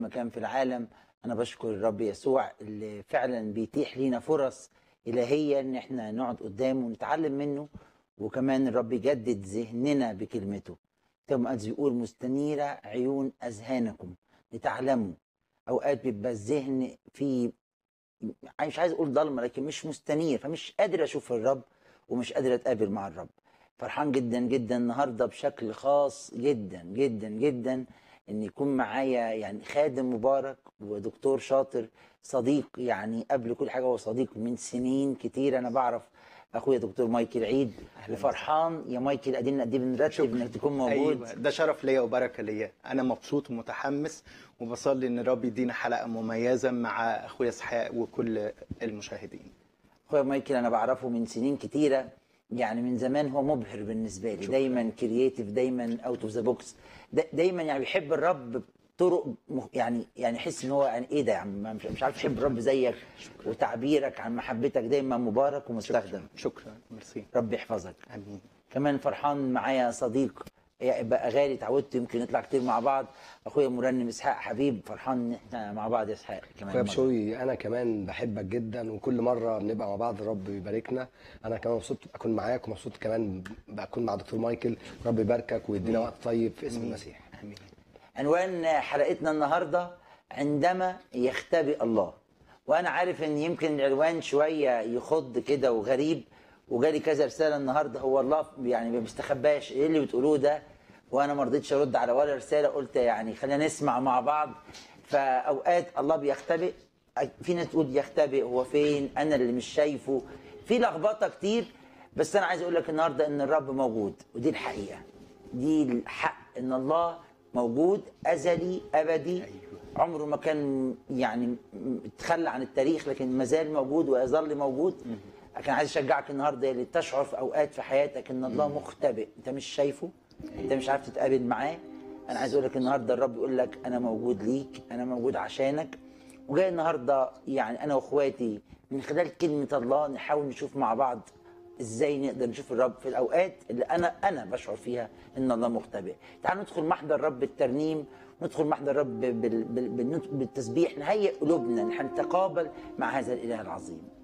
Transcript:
مكان في العالم انا بشكر الرب يسوع اللي فعلا بيتيح لينا فرص الهيه ان احنا نقعد قدامه ونتعلم منه وكمان الرب يجدد ذهننا بكلمته كتاب المقدس بيقول مستنيره عيون اذهانكم لتعلموا اوقات بيبقى الذهن في مش عايز اقول ضلمه لكن مش مستنير فمش قادر اشوف الرب ومش قادر اتقابل مع الرب فرحان جدا جدا النهارده بشكل خاص جدا جدا جدا ان يكون معايا يعني خادم مبارك ودكتور شاطر صديق يعني قبل كل حاجه هو صديق من سنين كتير انا بعرف اخويا دكتور مايكل عيد أهلاً وفرحان يا مايكل قاعدين قد ايه بنرتب انك تكون موجود ايوه ده شرف ليا وبركه ليا انا مبسوط ومتحمس وبصلي ان الرب يدينا حلقه مميزه مع اخويا اسحاق وكل المشاهدين اخويا مايكل انا بعرفه من سنين كتيره يعني من زمان هو مبهر بالنسبه لي شكراً. دايما كرييتيف دايما اوت اوف ذا بوكس دايما يعني بيحب الرب بطرق مخ- يعني يعني يحس ان هو يعني ايه ده يا عم مش مش عارف يحب الرب زيك وتعبيرك عن محبتك دايما مبارك ومستخدم شكرا ميرسي رب يحفظك امين كمان فرحان معايا صديق يعني بقى غالي اتعودت يمكن نطلع كتير مع بعض اخويا مرنم اسحاق حبيب فرحان ان احنا مع بعض يا اسحاق كمان اخويا مرة. بشوي انا كمان بحبك جدا وكل مره بنبقى مع بعض الرب يباركنا انا كمان مبسوط اكون معاك ومبسوط كمان بكون مع دكتور مايكل رب يباركك ويدينا وقت طيب في اسم المسيح امين عنوان حلقتنا النهارده عندما يختبئ الله وانا عارف ان يمكن العنوان شويه يخض كده وغريب وجالي كذا رساله النهارده هو الله يعني ما بيستخباش ايه اللي بتقولوه ده وانا ما رضيتش ارد على ولا رساله قلت يعني خلينا نسمع مع بعض فاوقات الله بيختبئ في ناس تقول يختبئ هو فين انا اللي مش شايفه في لخبطه كتير بس انا عايز اقول لك النهارده ان الرب موجود ودي الحقيقه دي الحق ان الله موجود ازلي ابدي عمره ما كان يعني م- اتخلى عن التاريخ لكن ما زال موجود ويظل موجود لكن عايز اشجعك النهارده اللي تشعر في اوقات في حياتك ان الله مختبئ انت مش شايفه انت مش عارف تتقابل معاه انا عايز اقول لك النهارده الرب يقول لك انا موجود ليك انا موجود عشانك وجاي النهارده يعني انا واخواتي من خلال كلمه الله نحاول نشوف مع بعض ازاي نقدر نشوف الرب في الاوقات اللي انا انا بشعر فيها ان الله مختبئ تعالوا ندخل محضر رب الترنيم ندخل محضر رب بال- بال- بالنطق- بالتسبيح نهيئ قلوبنا نحن نتقابل مع هذا الاله العظيم